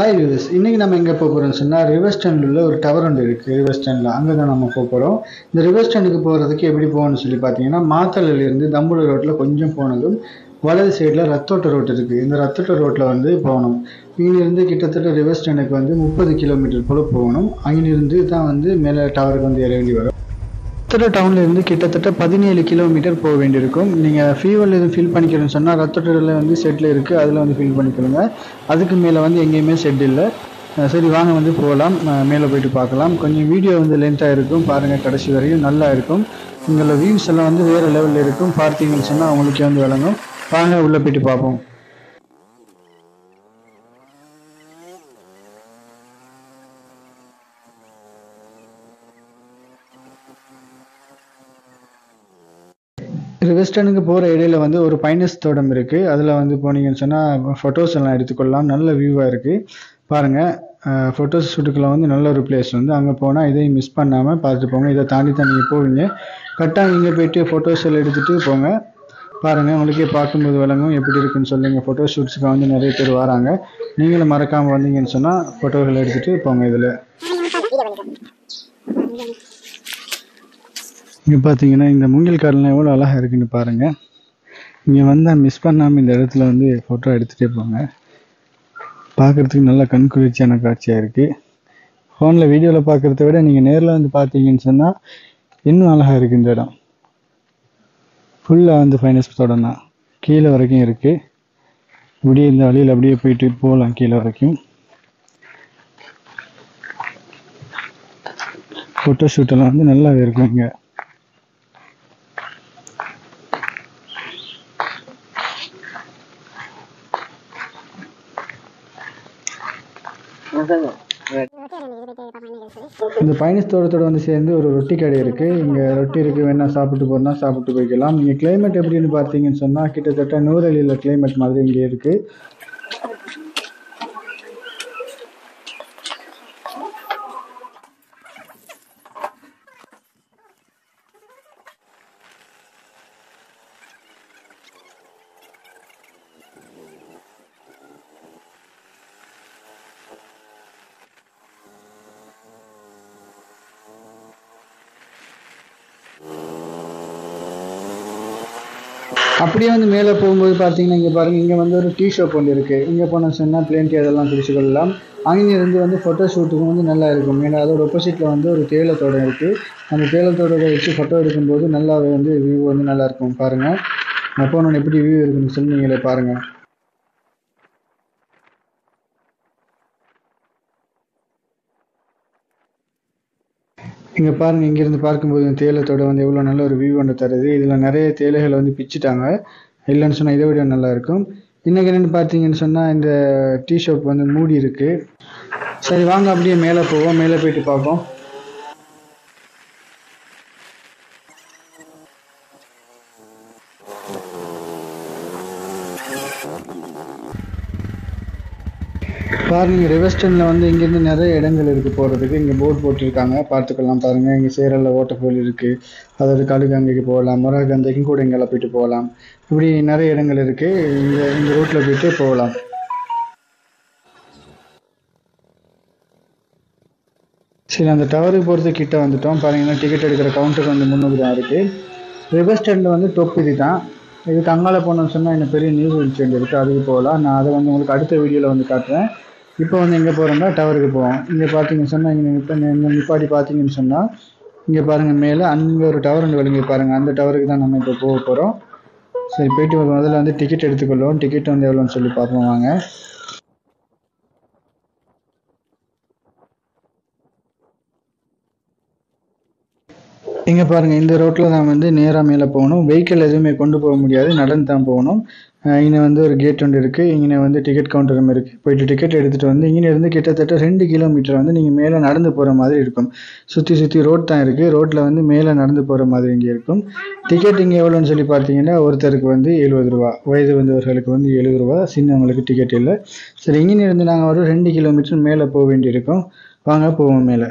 hi reverse இன்றைக்கி நம்ம எங்கே போக போகிறோம்னு சொன்னால் ரிவர் ஸ்டாண்டில் ஒரு டவர் ஒன்று இருக்குது ரிவர் ஸ்டாண்டில் அங்கே தான் நம்ம போக போகிறோம் இந்த ரிவர் ஸ்டாண்டுக்கு போகிறதுக்கு எப்படி போகணும்னு சொல்லி பார்த்தீங்கன்னா மாத்தளையிலேருந்து தம்புடு ரோட்டில் கொஞ்சம் போனதும் வலது சைடில் ரத்தோட்ட ரோட் இருக்குது இந்த ரத்தோட்ட ரோட்டில் வந்து போகணும் இங்கிருந்து கிட்டத்தட்ட ரிவர் ஸ்டாண்டுக்கு வந்து முப்பது கிலோமீட்டர் போல் போகணும் அங்கிருந்து தான் வந்து மேலே டவருக்கு வந்து ஏற வேண்டி வரும் ரத்தோட டவுன்ல இருந்து கிட்டத்தட்ட பதினேழு கிலோமீட்டர் போக வேண்டியிருக்கும் நீங்கள் ஃபீவரில் எதுவும் ஃபில் பண்ணிக்கணும்னு சொன்னால் ரத்தோட்டில் வந்து செட்டில் இருக்குது அதில் வந்து ஃபில் பண்ணிக்கணுங்க அதுக்கு மேலே வந்து எங்கேயுமே செட் இல்லை அஹ் சரி வாங்க வந்து போகலாம் அஹ் மேலே போயிட்டு பார்க்கலாம் கொஞ்சம் வீடியோ வந்து லென்த்தாக இருக்கும் பாருங்கள் கடைசி வரையும் நல்லா இருக்கும் உங்களோட வியூஸ் எல்லாம் வந்து வேறு லெவலில் இருக்கும் பார்த்தீங்கன்னு சொன்னால் அவங்களுக்கே வந்து விளங்கும் வாங்க உள்ளே போயிட்டு பார்ப்போம் வெஸ்டர்னுக்கு போகிற இடையில வந்து ஒரு பைனஸ் தோட்டம் இருக்குது அதில் வந்து போனீங்கன்னு சொன்னால் ஃபோட்டோஸ் எல்லாம் எடுத்துக்கொள்ளலாம் நல்ல வியூவாக இருக்குது பாருங்கள் ஃபோட்டோஸ் ஷூட்டுக்கெல்லாம் வந்து நல்ல ஒரு பிளேஸ் வந்து அங்கே போனால் இதையும் மிஸ் பண்ணாமல் பார்த்துட்டு போங்க இதை தாண்டி தான் நீங்கள் போவீங்க கரெக்டாக இங்கே போயிட்டு ஃபோட்டோஸ் எல்லாம் எடுத்துகிட்டு போங்க பாருங்கள் உங்களுக்கே பார்க்கும்போது விளங்கும் எப்படி இருக்குன்னு சொல்லுங்க ஃபோட்டோ ஷூட்ஸுக்கு வந்து நிறைய பேர் வராங்க நீங்களும் மறக்காமல் வந்தீங்கன்னு சொன்னால் ஃபோட்டோகள் எடுத்துகிட்டு போங்க இதில் இங்கே பார்த்தீங்கன்னா இந்த மூங்கில் காரெலாம் எவ்வளோ அழகாக இருக்குன்னு பாருங்கள் இங்கே வந்தால் மிஸ் பண்ணாமல் இந்த இடத்துல வந்து ஃபோட்டோ எடுத்துகிட்டே போங்க பார்க்குறதுக்கு நல்ல கண்குளிர்ச்சியான காட்சியாக இருக்குது ஃபோனில் வீடியோவில் பார்க்குறத விட நீங்கள் நேரில் வந்து பார்த்தீங்கன்னு சொன்னால் இன்னும் அழகாக இருக்குது இந்த இடம் ஃபுல்லாக வந்து ஃபைனஸ் தோட்டம் தான் கீழே வரைக்கும் இருக்குது இப்படியே இந்த வழியில் அப்படியே போயிட்டு போகலாம் கீழே வரைக்கும் ஃபோட்டோ ஷூட்டெல்லாம் வந்து நல்லாவே இருக்கும் இங்கே இந்த பயணிஸ் தோட்டத்தோட வந்து சேர்ந்து ஒரு ரொட்டி கடை இருக்குது இங்கே ரொட்டி இருக்குது வேணா சாப்பிட்டு போறனா சாப்பிட்டு போய்க்கலாம் இங்கே கிளைமேட் எப்படின்னு பார்த்தீங்கன்னு சொன்னால் கிட்டத்தட்ட நூறலியில் கிளைமேட் மாதிரி இங்கே இருக்குது அப்படியே வந்து மேலே போகும்போது பார்த்தீங்கன்னா இங்கே பாருங்கள் இங்கே வந்து ஒரு டீ ஷாப் ஒன்று இருக்குது இங்கே போனோம் சொன்னால் பிளேன் டீ அதெல்லாம் குடிச்சுக்கொள்ளலாம் அங்கிருந்து வந்து ஃபோட்டோ ஷூட்டுக்கும் வந்து நல்லா இருக்கும் ஏன்னா அதோட ஒப்போசிட்டில் வந்து ஒரு தேயிலத்தோட்டம் இருக்குது அந்த தேயிலத்தோட்டத்தை வச்சு ஃபோட்டோ எடுக்கும்போது நல்லாவே வந்து வியூ வந்து நல்லா இருக்கும் பாருங்கள் நான் போனோன்னு எப்படி வியூ இருக்குன்னு சொல்லி நீங்களே பாருங்கள் இங்கே பாருங்கள் இங்கேருந்து பார்க்கும்போது இந்த தேயிலத்தோட வந்து எவ்வளோ நல்ல ஒரு வியூ ஒன்று தருது இதில் நிறைய தேயிலைகளை வந்து பிச்சுட்டாங்க இல்லைன்னு சொன்னால் இதை விட நல்லா இருக்கும் இன்றைக்கி என்னென்னு பார்த்தீங்கன்னு சொன்னால் இந்த டீ ஷாப் வந்து மூடி இருக்குது சரி வாங்க அப்படியே மேலே போவோம் மேலே போயிட்டு பார்ப்போம் பாருங்க ரிவர்ஸ்டனில் வந்து இங்கேருந்து நிறைய இடங்கள் இருக்குது போகிறதுக்கு இங்கே போர்ட் போட்டிருக்காங்க பார்த்துக்கலாம் பாருங்கள் இங்கே சேரலில் வாட்டர்ஃபால் இருக்குது அதாவது கழுகங்கைக்கு போகலாம் முருகந்தைக்கும் கூட இங்கெல்லாம் போயிட்டு போகலாம் இப்படி நிறைய இடங்கள் இருக்குது இந்த இந்த ரூட்டில் போயிட்டு போகலாம் சரி அந்த டவருக்கு போகிறது கிட்ட வந்துட்டோம் பாருங்கன்னா டிக்கெட் எடுக்கிற கவுண்டருக்கு வந்து முந்நூறு தான் இருக்குது ரிவர் ஸ்டாண்டில் வந்து டொப் இது தான் இதுக்கு அங்கால போனோம்னு சொன்னால் இன்னும் பெரிய நியூஸ் ஸ்டாண்ட் இருக்குது அதுக்கு போகலாம் நான் அதை வந்து உங்களுக்கு அடுத்த வீடியோவில் வந்து காட்டுறேன் இப்போ வந்து எங்கே போகிறோம்னா டவருக்கு போவோம் இங்கே பார்த்தீங்கன்னு சொன்னால் இங்கே இப்போ இங்கே நிப்பாட்டி பார்த்தீங்கன்னு சொன்னால் இங்கே பாருங்கள் மேலே அங்கே ஒரு டவர் ஒன்று விளங்கி பாருங்கள் அந்த டவருக்கு தான் நம்ம இப்போ போக போகிறோம் சரி போயிட்டு முதல்ல வந்து டிக்கெட் எடுத்துக்கொள்வோம் டிக்கெட் வந்து எவ்வளோன்னு சொல்லி பார்ப்போம் வாங்க இங்கே பாருங்கள் இந்த ரோட்டில் தான் வந்து நேராக மேலே போகணும் வெஹிக்கிள் எதுவுமே கொண்டு போக முடியாது நடந்து தான் போகணும் இங்கே வந்து ஒரு கேட் ஒன்று இருக்குது இங்கே வந்து டிக்கெட் கவுண்டரும் இருக்குது போயிட்டு டிக்கெட் எடுத்துகிட்டு வந்து இங்கே இருந்து கிட்டத்தட்ட ரெண்டு கிலோமீட்டர் வந்து நீங்கள் மேலே நடந்து போகிற மாதிரி இருக்கும் சுற்றி சுற்றி ரோட் தான் இருக்குது ரோட்டில் வந்து மேலே நடந்து போகிற மாதிரி இங்கே இருக்கும் டிக்கெட் இங்கே எவ்வளோன்னு சொல்லி பார்த்தீங்கன்னா ஒருத்தருக்கு வந்து எழுபது ரூபா வயது வந்தவர்களுக்கு வந்து எழுபது ரூபா சின்னவங்களுக்கு டிக்கெட் இல்லை சரி இங்கே இருந்து நாங்கள் ஒரு ரெண்டு கிலோமீட்டர் மேலே போக வேண்டியிருக்கோம் வாங்க போவோம் மேலே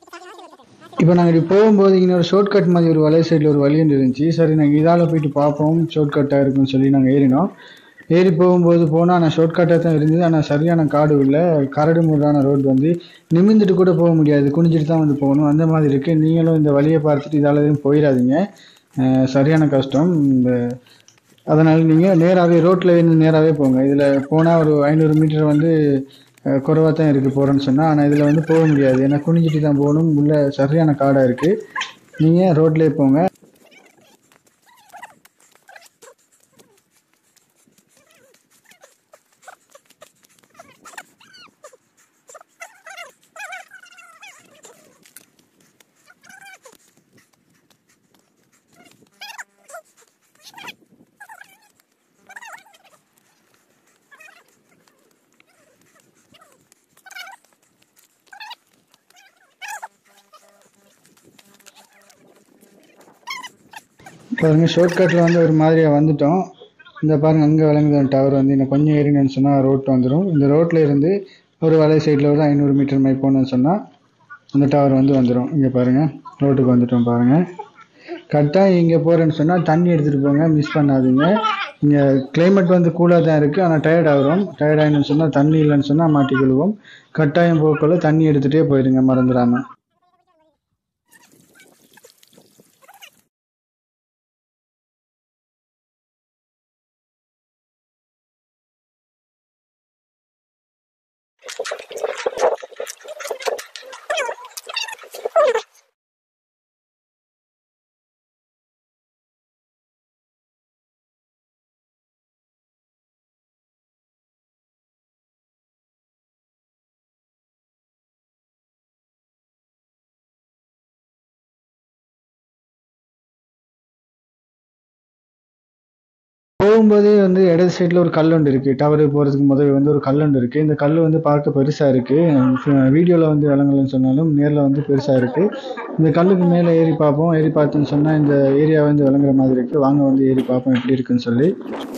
இப்போ நாங்கள் இப்படி போகும்போது இன்னொரு ஷார்ட் கட் மாதிரி ஒரு வலை சைடில் ஒரு வழி ஒன்று இருந்துச்சு சரி நாங்கள் இதால் போயிட்டு பார்ப்போம் ஷார்ட் கட்டாக இருக்குன்னு சொல்லி நாங்கள் ஏறினோம் ஏறி போகும்போது போனால் ஆனால் ஷார்ட் கட்டாக தான் இருந்தது ஆனால் சரியான காடு இல்லை கரடு முரடான ரோடு வந்து நிமிர்ந்துட்டு கூட போக முடியாது குனிஞ்சிட்டு தான் வந்து போகணும் அந்த மாதிரி இருக்குது நீங்களும் இந்த வழியை பார்த்துட்டு இதால் எதுவும் போயிடாதீங்க அஹ் சரியான கஷ்டம் இந்த அதனால் நீங்கள் நேராகவே ரோட்டில் இருந்து நேராகவே போங்க இதில் போனால் ஒரு ஐநூறு மீட்டர் வந்து குறைவாக தான் இருக்குது போகிறேன்னு சொன்னால் ஆனால் இதில் வந்து போக முடியாது ஏன்னா குனிஞ்சிட்டு தான் போகணும் உள்ள சரியான காடாக இருக்குது நீங்கள் ரோட்லேயே போங்க பாருங்க ஷார்ட்கட்டில் வந்து ஒரு மாதிரியாக வந்துட்டோம் இந்த பாருங்க அங்கே விளங்குது டவர் வந்து இன்னும் கொஞ்சம் ஏறினு சொன்னால் ரோட் வந்துடும் இந்த ரோட்டில் இருந்து ஒரு வலை சைடில் ஒரு ஐநூறு மீட்டர் மாதிரி போகணுன்னு சொன்னால் அந்த டவர் வந்து வந்துடும் இங்கே பாருங்கள் ரோட்டுக்கு வந்துட்டோம் பாருங்கள் கரெக்டாக இங்கே போகிறேன்னு சொன்னால் தண்ணி எடுத்துகிட்டு போங்க மிஸ் பண்ணாதீங்க இங்கே கிளைமேட் வந்து கூலாக தான் இருக்குது ஆனால் டயர்ட் ஆகிறோம் டயர்ட் ஆகிடுன்னு சொன்னால் தண்ணி இல்லைன்னு சொன்னால் மாட்டிக்கொள்வோம் கட்டாயம் போக்குள்ள தண்ணி எடுத்துகிட்டே போயிடுங்க மறந்துடாமல் போகும்போதே வந்து இடது சைடில் ஒரு கல்லுண்டு இருக்குது டவரு போகிறதுக்கு முதல் வந்து ஒரு கல்லுண்டு இருக்குது இந்த கல் வந்து பார்க்க பெருசாக இருக்குது வீடியோவில் வந்து விளங்கலன்னு சொன்னாலும் நேரில் வந்து பெருசாக இருக்குது இந்த கல்லுக்கு மேலே ஏறி பார்ப்போம் ஏறி பார்த்தோன்னு சொன்னால் இந்த ஏரியா வந்து விளங்குற மாதிரி இருக்குது வாங்க வந்து ஏறி பார்ப்போம் எப்படி இருக்குன்னு சொல்லி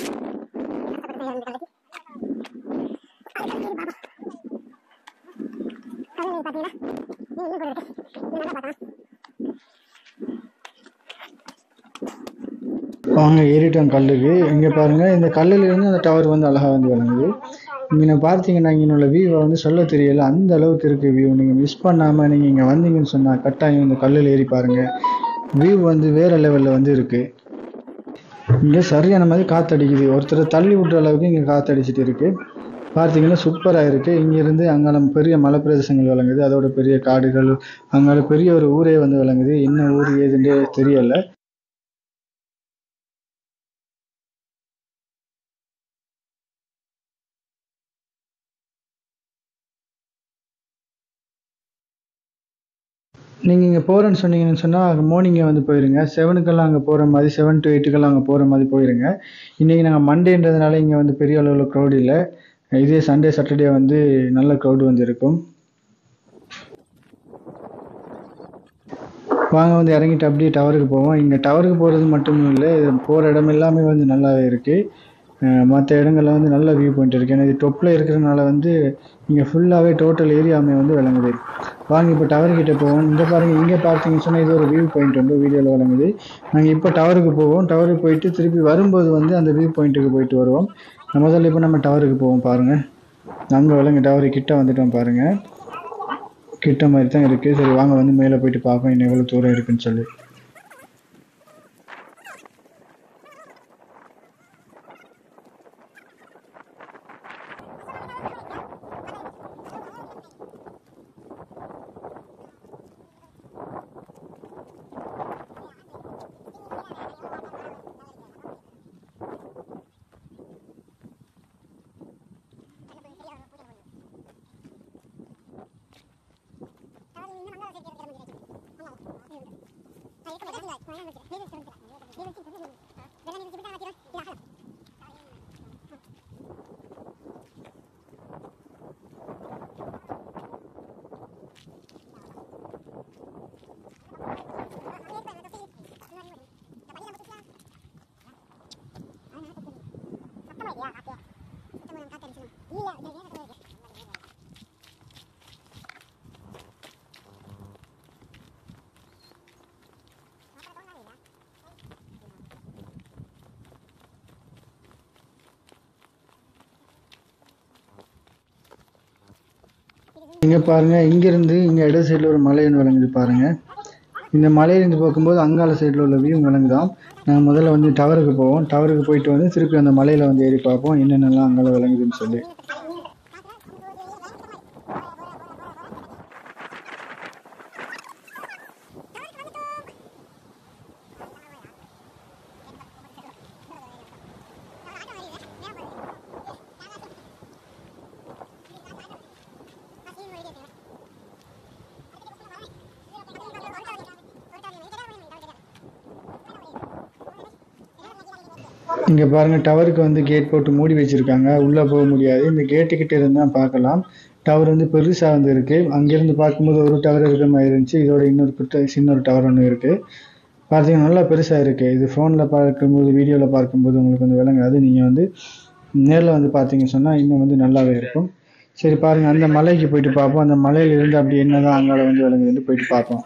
வாங்க ஏறிட்டோம் கல்லுக்கு இங்கே பாருங்கள் இந்த கல்லுல இருந்து அந்த டவர் வந்து அழகாக வந்து விளங்குது இங்கே பார்த்தீங்கன்னா இங்கே உள்ள வியூவை வந்து சொல்ல தெரியல அந்த அளவுக்கு இருக்குது வியூ நீங்கள் மிஸ் பண்ணாமல் நீங்கள் இங்கே வந்தீங்கன்னு சொன்னால் கட்டாயம் இந்த கல்லில் ஏறி பாருங்கள் வியூ வந்து வேறு லெவலில் வந்து இருக்குது இங்கே சரியான மாதிரி காற்றடிக்குது ஒருத்தரை தள்ளி விட்ற அளவுக்கு இங்கே காற்றடிச்சிட்டு இருக்குது பார்த்தீங்கன்னா சூப்பராக இருக்குது இங்கேருந்து அங்கால பெரிய மலை பிரதேசங்கள் விளங்குது அதோட பெரிய காடுகள் அங்கால பெரிய ஒரு ஊரே வந்து விளங்குது என்ன ஊர் ஏதுன்றே தெரியல நீங்கள் இங்கே போகிறேன்னு சொன்னீங்கன்னு சொன்னால் மார்னிங்கே வந்து போயிருங்க செவனுக்கெல்லாம் அங்கே போகிற மாதிரி செவன் டு எயிட்டுக்கெல்லாம் அங்கே போகிற மாதிரி போயிருங்க இன்றைக்கி நாங்கள் மண்டேன்றதுனால இங்கே வந்து பெரிய அளவில் க்ரௌட் இல்லை இதே சண்டே சாட்டர்டே வந்து நல்ல க்ரௌடு வந்து இருக்கும் வாங்க வந்து இறங்கிட்டு அப்படியே டவருக்கு போவோம் இங்கே டவருக்கு போகிறது மட்டும் இல்லை இது போகிற இடம் எல்லாமே வந்து நல்லாவே இருக்குது மற்ற இடங்கள்ல வந்து நல்ல வியூ பாயிண்ட் இருக்குது ஏன்னா இது டொப்பில் இருக்கிறதுனால வந்து இங்கே ஃபுல்லாகவே டோட்டல் ஏரியாவுமே வந்து விளங்குது வாங்க இப்போ டவர் கிட்ட போவோம் இந்த பாருங்க இங்கே பார்த்தீங்கன்னு சொன்னால் இது ஒரு வியூ பாயிண்ட் வந்து வீடியோவில் விளங்குது நாங்கள் இப்போ டவருக்கு போவோம் டவருக்கு போயிட்டு திருப்பி வரும்போது வந்து அந்த வியூ பாயிண்ட்டுக்கு போயிட்டு வருவோம் நம்ம முதல்ல இப்போ நம்ம டவருக்கு போவோம் பாருங்கள் அங்கே விளங்கு டவரு கிட்ட வந்துட்டோம் பாருங்கள் கிட்ட மாதிரி தான் இருக்குது சரி வாங்க வந்து மேலே போயிட்டு பார்ப்போம் இன்னும் எவ்வளோ தூரம் இருக்குன்னு சொல்லி இங்கே பாருங்கள் இங்கேருந்து இங்கே இட சைடில் ஒரு மலை ஒன்று விளங்குது பாருங்கள் இந்த மலையிலேருந்து பார்க்கும்போது அங்கால சைடில் உள்ள வியூ விளங்குதாம் நாங்கள் முதல்ல வந்து டவருக்கு போவோம் டவருக்கு போயிட்டு வந்து திருப்பி அந்த மலையில் வந்து ஏறி பார்ப்போம் என்னென்னலாம் அங்கால விளங்குதுன்னு சொல்லி இங்கே பாருங்கள் டவருக்கு வந்து கேட் போட்டு மூடி வச்சுருக்காங்க உள்ளே போக முடியாது இந்த கேட்டுக்கிட்ட இருந்தால் பார்க்கலாம் டவர் வந்து பெருசாக வந்து இருக்குது அங்கேருந்து பார்க்கும்போது ஒரு டவர் இருக்கிற மாதிரி இருந்துச்சு இதோட இன்னொரு குட்ட சின்ன ஒரு டவர் ஒன்று இருக்குது பார்த்தீங்கன்னா நல்லா பெருசாக இருக்குது இது ஃபோனில் பார்க்கும்போது வீடியோவில் பார்க்கும்போது உங்களுக்கு வந்து விளங்காது நீங்கள் வந்து நேரில் வந்து பார்த்தீங்க சொன்னால் இன்னும் வந்து நல்லாவே இருக்கும் சரி பாருங்கள் அந்த மலைக்கு போயிட்டு பார்ப்போம் அந்த மலையில இருந்து அப்படி என்னதான் அங்கால வந்து விளங்குதுன்னு போயிட்டு பார்ப்போம்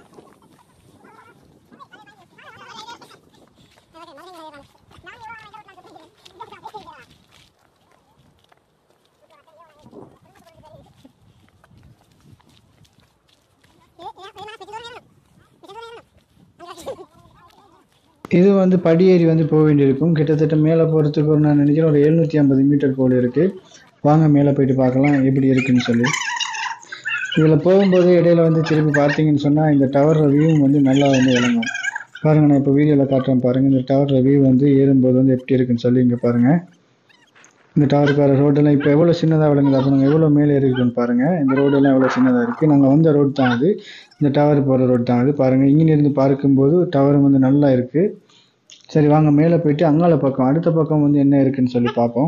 இது வந்து படியேறி வந்து போக வேண்டியிருக்கும் கிட்டத்தட்ட மேலே போகிறதுக்கு ஒரு நான் நினைக்கிறேன் ஒரு எழுநூற்றி ஐம்பது மீட்டர் போல் இருக்குது வாங்க மேலே போயிட்டு பார்க்கலாம் எப்படி இருக்குன்னு சொல்லி இதில் போகும்போது இடையில வந்து திரும்பி பார்த்தீங்கன்னு சொன்னால் இந்த டவர் வியூ வந்து நல்லா வந்து விளங்கும் பாருங்கள் நான் இப்போ வீடியோவில் காட்டுறேன் பாருங்கள் இந்த டவர் வியூ வந்து ஏறும்போது வந்து எப்படி இருக்குன்னு சொல்லி இங்கே பாருங்கள் இந்த டவருக்கு வர ரோடெல்லாம் இப்போ எவ்வளோ சின்னதாக விளங்குது அப்போ நாங்கள் எவ்வளோ மேலே இருக்குன்னு பாருங்கள் இந்த ரோடெல்லாம் எவ்வளோ சின்னதாக இருக்குது நாங்கள் வந்த ரோடு தான் அது இந்த டவர் போகிற ரோடு தான் அது பாருங்கள் இங்கிருந்து பார்க்கும்போது டவர் வந்து நல்லா இருக்குது சரி வாங்க மேலே போயிட்டு அங்கால பக்கம் அடுத்த பக்கம் வந்து என்ன இருக்குன்னு சொல்லி பார்ப்போம்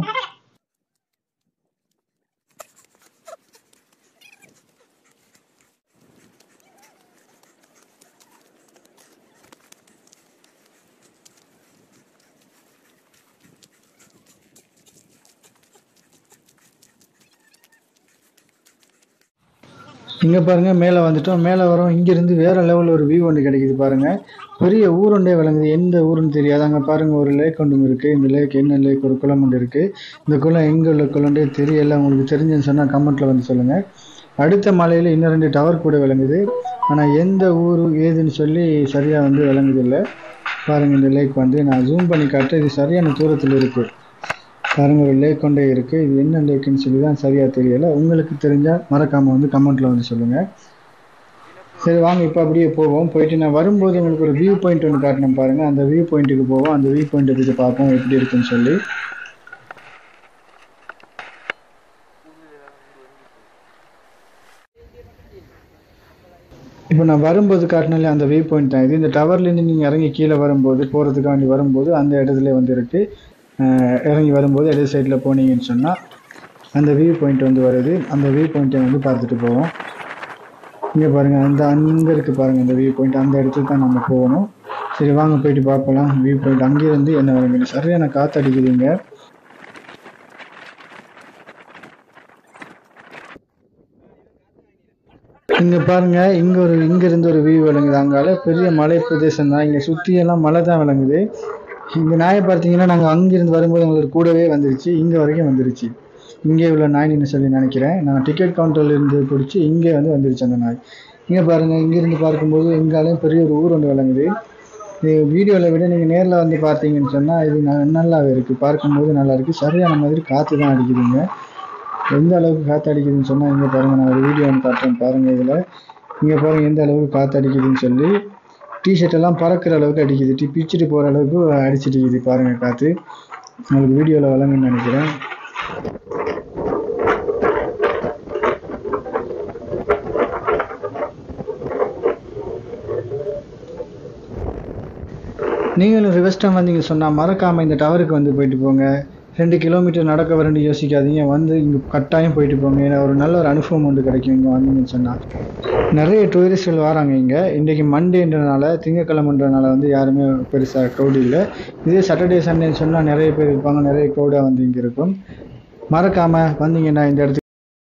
இங்கே பாருங்கள் மேலே வந்துட்டோம் மேலே வரோம் இங்கேருந்து வேறு லெவலில் ஒரு வியூ ஒன்று கிடைக்குது பாருங்கள் பெரிய ஊருண்டே விளங்குது எந்த ஊருன்னு தெரியாது அங்கே பாருங்கள் ஒரு லேக் ஒன்று இருக்குது இந்த லேக் என்ன லேக் ஒரு குளம் ஒன்று இருக்குது இந்த குளம் எங்கே உள்ள குளம்ன்றே தெரியல உங்களுக்கு தெரிஞ்சுன்னு சொன்னால் கமெண்ட்டில் வந்து சொல்லுங்கள் அடுத்த மலையில் இன்னும் ரெண்டு டவர் கூட விளங்குது ஆனால் எந்த ஊர் ஏதுன்னு சொல்லி சரியாக வந்து விளங்குதில்லை பாருங்கள் இந்த லேக் வந்து நான் ஜூம் பண்ணி காட்டுறேன் இது சரியான தூரத்தில் இருக்குது பாருங்க ஒரு லேக் கொண்டே இருக்குது இது என்ன லேக்குன்னு சொல்லி தான் சரியாக தெரியலை உங்களுக்கு தெரிஞ்சால் மறக்காமல் வந்து கமெண்ட்டில் வந்து சொல்லுங்கள் சரி வாங்க இப்போ அப்படியே போவோம் போயிட்டு நான் வரும்போது உங்களுக்கு ஒரு வியூ பாயிண்ட் ஒன்று காட்டினேன் பாருங்கள் அந்த வியூ பாயிண்ட்டுக்கு போவோம் அந்த வியூ பாயிண்ட்டை பற்றி பார்ப்போம் எப்படி இருக்குன்னு சொல்லி இப்போ நான் வரும்போது காட்டினாலே அந்த வியூ பாயிண்ட் தான் இது இந்த டவர்லேருந்து நீங்கள் இறங்கி கீழே வரும்போது போகிறதுக்காண்டி வரும்போது அந்த இடத்துல வந்து இருக்குது அஹ் இறங்கி வரும்போது இடது சைடில் போனீங்கன்னு சொன்னால் அந்த வியூ பாயிண்ட் வந்து வருது அந்த வியூ பாயிண்ட்டை வந்து பார்த்துட்டு போவோம் இங்கே பாருங்கள் அந்த அங்கே இருக்குது பாருங்கள் அந்த வியூ பாயிண்ட் அந்த இடத்துக்கு தான் நம்ம போகணும் சரி வாங்க போயிட்டு பார்ப்போம் வியூ பாயிண்ட் அங்கேருந்து என்ன வருங்க சரியான காற்று அடிக்குதுங்க இங்கே பாருங்க இங்கே ஒரு இங்கேருந்து ஒரு வியூ விளங்குது அங்கால பெரிய மலை பிரதேசம் தான் இங்கே சுற்றியெல்லாம் மலை தான் விளங்குது இந்த நாயை பார்த்தீங்கன்னா நாங்கள் அங்கிருந்து வரும்போது உங்களுக்கு கூடவே வந்துருச்சு இங்கே வரைக்கும் வந்துருச்சு இங்கே உள்ள நாயின்னு சொல்லி நினைக்கிறேன் நான் டிக்கெட் கவுண்டர்ல இருந்து பிடிச்சி இங்கே வந்து வந்துருச்சு அந்த நாய் இங்கே பாருங்கள் இங்கேருந்து பார்க்கும்போது எங்காலையும் பெரிய ஒரு ஊர் ஒன்று விளங்குது இது வீடியோவில் விட நீங்கள் நேரில் வந்து பார்த்தீங்கன்னு சொன்னால் இது ந- நல்லாவே இருக்குது பார்க்கும்போது நல்லா இருக்குது சரியான மாதிரி காற்று தான் அடிக்குதுங்க எந்த அளவுக்கு காற்று அடிக்குதுன்னு சொன்னால் இங்கே பாருங்கள் நான் ஒரு வீடியோ ஒன்று காட்டுறேன் பாருங்கள் இதில் இங்கே பாருங்கள் எந்த அளவுக்கு காற்று அடிக்குதுன்னு சொல்லி டிஷர்ட் எல்லாம் பறக்கிற அளவுக்கு அடிக்குது டி பிச்சுட்டு போகிற அளவுக்கு அடிச்சிட்டு இருக்குது பாருங்கள் காற்று உங்களுக்கு வீடியோவில் வழங்குன்னு நினைக்கிறேன் நீங்களும் ரிவெஸ்டம் வந்தீங்க சொன்னால் மறக்காமல் இந்த டவருக்கு வந்து போயிட்டு போங்க ரெண்டு கிலோமீட்டர் நடக்க வரேன்னு யோசிக்காதீங்க வந்து இங்கே கட்டாயம் போயிட்டு போங்க ஏன்னா ஒரு நல்ல ஒரு அனுபவம் ஒன்று கிடைக்கும் இங்கே வந்தீங்கன்னு சொன்னால் நிறைய டூரிஸ்ட்கள் வராங்க இங்கே இன்றைக்கி மண்டேன்றனால திங்கக்கிழமைன்றனால வந்து யாருமே பெருசாக க்ரௌட் இல்லை இதே சாட்டர்டே சண்டேன்னு சொன்னால் நிறைய பேர் இருப்பாங்க நிறைய க்ரௌடாக வந்து இங்கே இருக்கும் மறக்காமல் வந்தீங்கன்னா இந்த இடத்துக்கு